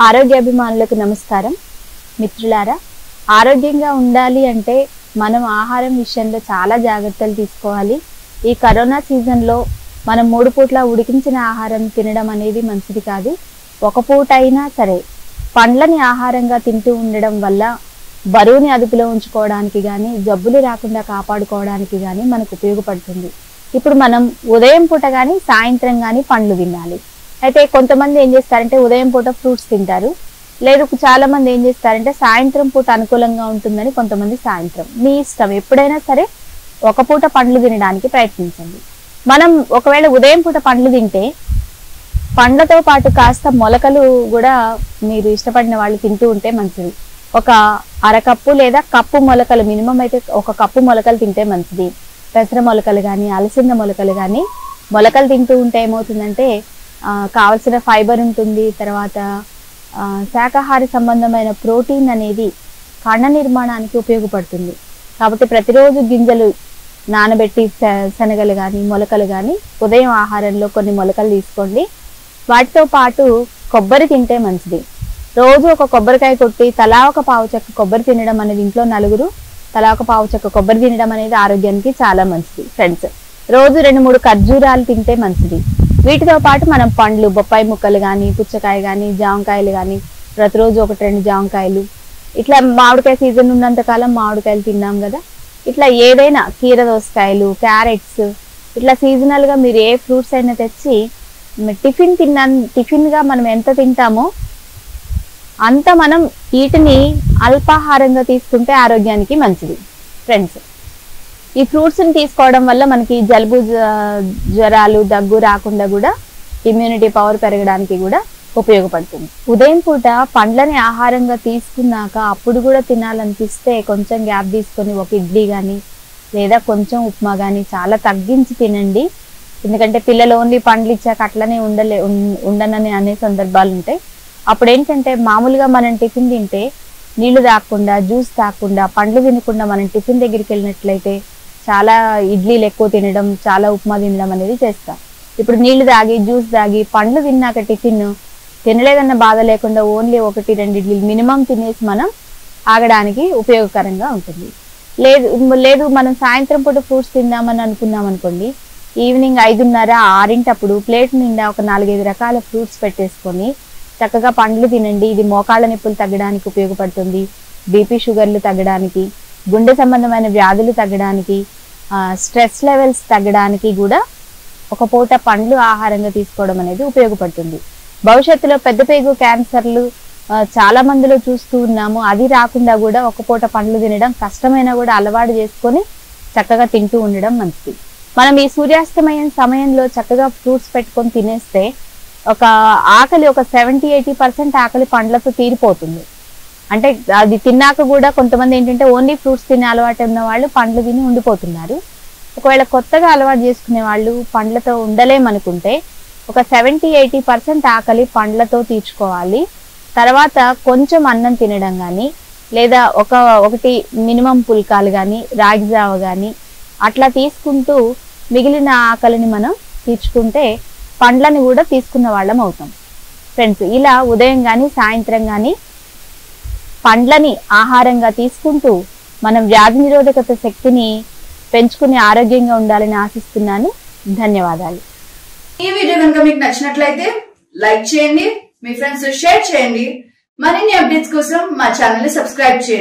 ఆరోగ్యాభిమానులకు నమస్కారం మిత్రులారా ఆరోగ్యంగా ఉండాలి అంటే మనం ఆహారం విషయంలో చాలా జాగ్రత్తలు తీసుకోవాలి ఈ కరోనా సీజన్లో మనం మూడు పూట్ల ఉడికించిన ఆహారం తినడం అనేది మంచిది కాదు ఒక పూట అయినా సరే పండ్లని ఆహారంగా తింటూ ఉండడం వల్ల బరువుని అదుపులో ఉంచుకోవడానికి కానీ జబ్బులు రాకుండా కాపాడుకోవడానికి కానీ మనకు ఉపయోగపడుతుంది ఇప్పుడు మనం ఉదయం పూట కానీ సాయంత్రం కానీ పండ్లు తినాలి అయితే కొంతమంది ఏం చేస్తారంటే ఉదయం పూట ఫ్రూట్స్ తింటారు లేదు చాలా మంది ఏం చేస్తారంటే సాయంత్రం పూట అనుకూలంగా ఉంటుందని కొంతమంది సాయంత్రం మీ ఇష్టం ఎప్పుడైనా సరే ఒక పూట పండ్లు తినడానికి ప్రయత్నించండి మనం ఒకవేళ ఉదయం పూట పండ్లు తింటే పండ్లతో పాటు కాస్త మొలకలు కూడా మీరు ఇష్టపడిన వాళ్ళు తింటూ ఉంటే మంచిది ఒక అరకప్పు లేదా కప్పు మొలకలు మినిమం అయితే ఒక కప్పు మొలకలు తింటే మంచిది పెసర మొలకలు కానీ అలసింద మొలకలు కానీ మొలకలు తింటూ ఉంటే ఏమవుతుందంటే ఆ, కావలసిన ఫైబర్ ఉంటుంది తర్వాత ఆ, శాకాహార సంబంధమైన ప్రోటీన్ అనేది కణ నిర్మాణానికి ఉపయోగపడుతుంది కాబట్టి ప్రతిరోజు గింజలు నానబెట్టి శ- శనగలు కానీ మొలకలు కానీ ఉదయం ఆహారంలో కొన్ని మొలకలు తీసుకోండి వాటితో పాటు కొబ్బరి తింటే మంచిది రోజు ఒక కొబ్బరికాయ కొట్టి తలా ఒక పావు చెక్క కొబ్బరి తినడం అనేది ఇంట్లో నలుగురు తలా ఒక పావు చెక్క కొబ్బరి తినడం అనేది ఆరోగ్యానికి చాలా మంచిది ఫ్రెండ్స్ రోజు రెండు మూడు ఖర్జూరాలు తింటే మంచిది వీటితో పాటు మనం పండ్లు బొప్పాయి ముక్కలు కానీ పుచ్చకాయ కానీ జామకాయలు కానీ ప్రతిరోజు ఒకటి రెండు జామకాయలు ఇట్లా మామిడికాయ సీజన్ ఉన్నంత కాలం మామిడికాయలు తిన్నాం కదా ఇట్లా ఏదైనా కీర దోసకాయలు క్యారెట్స్ ఇట్లా seasonal గా మీరు ఏ ఫ్రూట్స్ అయినా తెచ్చి మ- టిఫిన్ తిన్నా టిఫిన్ గా మనం ఎంత తింటామో అంత మనం వీటిని అల్పాహారంగా తీసుకుంటే ఆరోగ్యానికి మంచిది ఫ్రెండ్స్ ఈ ఫ్రూట్స్ ని తీసుకోవడం వల్ల మనకి జలుబు జ- జ్వరాలు దగ్గు రాకుండా కూడా ఇమ్యూనిటీ పవర్ పెరగడానికి కూడా ఉపయోగపడుతుంది ఉదయం పూట పండ్లని ఆహారంగా తీసుకున్నాక అప్పుడు కూడా తినాలనిపిస్తే కొంచెం గ్యాప్ తీసుకొని ఒక ఇడ్లీ కానీ లేదా కొంచెం ఉప్మా కానీ చాలా తగ్గించి తినండి ఎందుకంటే పిల్లలు ఓన్లీ పండ్లు ఇచ్చాక అట్లనే ఉండలే ఉన్- ఉండనని అనే సందర్భాలు ఉంటాయి అప్పుడు ఏంటంటే మామూలుగా మనం టిఫిన్ తింటే నీళ్లు తాగకుండా జ్యూస్ తాగకుండా పండ్లు తినకుండా మనం టిఫిన్ దగ్గరికి వెళ్ళినట్లయితే చాలా ఇడ్లీలు ఎక్కువ తినడం చాలా ఉప్మా తినడం అనేది చేస్తాం ఇప్పుడు నీళ్లు తాగి జ్యూస్ తాగి పండ్లు తిన్నాక టిఫిన్ తినలేదన్న బాధ లేకుండా ఓన్లీ ఒకటి రెండు ఇడ్లీలు మినిమం తినేసి మనం ఆగడానికి ఉపయోగకరంగా ఉంటుంది లేదు లేదు మనం సాయంత్రం పూట ఫ్రూట్స్ తిందామని అనుకున్నాం అనుకోండి ఈవినింగ్ ఐదున్నర ఆరింటప్పుడు ప్లేట్ నిండా ఒక నాలుగైదు రకాల ఫ్రూట్స్ పెట్టేసుకొని చక్కగా పండ్లు తినండి ఇది మోకాళ్ళ నొప్పులు తగ్గడానికి ఉపయోగపడుతుంది బీపీ షుగర్లు తగ్గడానికి గుండె సంబంధమైన వ్యాధులు తగ్గడానికి స్ట్రెస్ లెవెల్స్ తగ్గడానికి కూడా ఒక పూట పండ్లు ఆహారంగా తీసుకోవడం అనేది ఉపయోగపడుతుంది భవిష్యత్తులో పెద్ద పేగు క్యాన్సర్లు ఆ, చాలా మందిలో చూస్తూ ఉన్నాము అది రాకుండా కూడా ఒక పూట పండ్లు తినడం కష్టమైనా కూడా అలవాటు చేసుకొని చక్కగా తింటూ ఉండడం మంచిది మనం ఈ సూర్యాస్తమయం సమయంలో చక్కగా ఫ్రూట్స్ పెట్టుకొని తినేస్తే ఒక ఆకలి ఒక సెవెంటీ ఎయిటీ పర్సెంట్ ఆకలి పండ్లతో తీరిపోతుంది అంటే అది తిన్నాక కూడా కొంతమంది ఏంటంటే ఓన్లీ ఫ్రూట్స్ తినే అలవాటు ఉన్న వాళ్ళు పండ్లు తిని ఉండిపోతున్నారు ఒకవేళ కొత్తగా అలవాటు చేసుకునే వాళ్ళు పండ్లతో ఉండలేమనుకుంటే ఒక సెవెంటీ ఎయిటీ పర్సెంట్ ఆకలి పండ్లతో తీర్చుకోవాలి తర్వాత కొంచెం అన్నం తినడం కానీ లేదా ఒక ఒకటి మినిమం పుల్కాలు కానీ రాగి జావ కానీ అట్లా తీసుకుంటూ మిగిలిన ఆకలిని మనం తీర్చుకుంటే పండ్లని కూడా తీసుకున్న వాళ్ళం అవుతాం ఫ్రెండ్స్ ఇలా ఉదయం కానీ సాయంత్రం కానీ పండ్లని ఆహారంగా తీసుకుంటూ మనం వ్యాధి నిరోధకత శక్తిని పెంచుకుని ఆరోగ్యంగా ఉండాలని ఆశిస్తున్నాను ధన్యవాదాలు ఈ వీడియో కనుక మీకు నచ్చినట్లయితే లైక్ చేయండి మీ ఫ్రెండ్స్ షేర్ చేయండి మరిన్ని అప్డేట్స్ కోసం మా ఛానల్ ని సబ్స్క్రైబ్ చేయండి